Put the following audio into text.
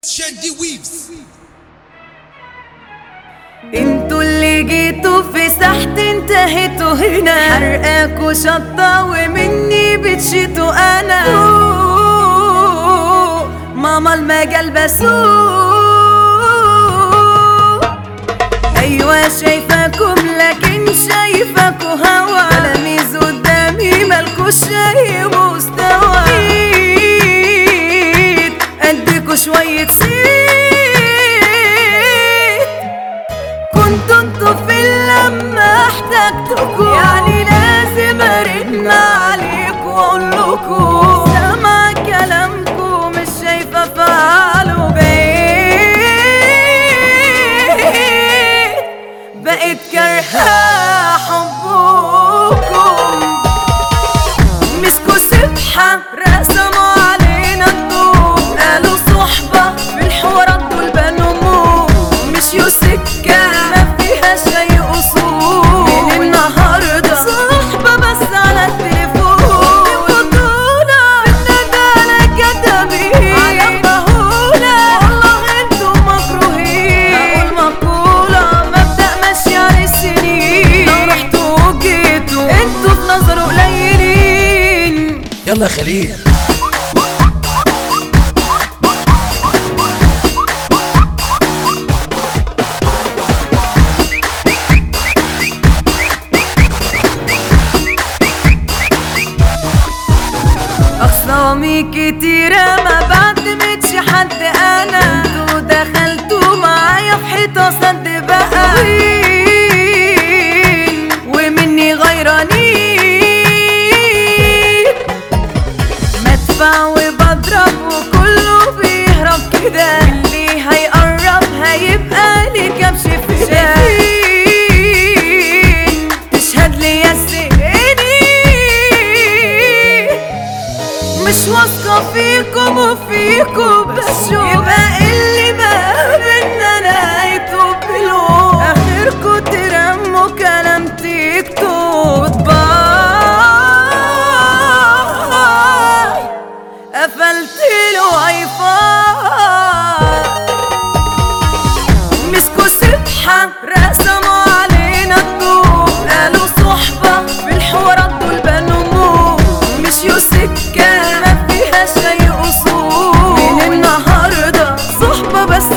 شاندي ويفز انتوا اللي جيتوا في ساحت انتهيتوا هنا حرقاكوا شطة ومني بتشيتوا انا أوه، ماما المجال بسوق ايوه شايفاكم لكن شايفاكوا هوا تلاميذ قدامي مالكوش شاي مستوى جيت اديكوا شوية صيت كنتوا انتوا في لما احتجتكوا يعني لازم ارن عليكوا واقول لكوا سامع كلامكوا مش شايفه افعاله بقيت بقيت كارهه حبكم مسكوا سبحة رسموا علينا الضوء قالوا صحبة في الحوارات دول بنوا موت مشيوا سكة ما فيها شي أصول من النهاردة صحبة بس على التليفون بطولة بالندالة كدابين على مهولة والله انتوا مكروهين هقول مقولة مبدأ ماشي على السنين لو رحتوا وجيتوا انتوا في نظره قليلين يلا يا خليل أخصامي كتيرة ما بعتمدش حد أنا انتوا دخلتوا معايا في حيطة سد بقى وين ومني غيرانين مدفع وبضرب وكله بيهرب كده اللي هيقرب هيبقى لي كبش في شايفين تشهد لي يا سيدي مش واثقة فيكم وفيكم بس يبقى اللي بقى بينا نهايته بلوم اخركوا ترموا كلام تيك توك باي قفلت له ايفون مسكوا سبحة رسموا علينا الضوء قالوا صحبة في الحوارات دول بنوا موت مشيوا سكة ما فيها شي أصول من النهاردة صحبة بس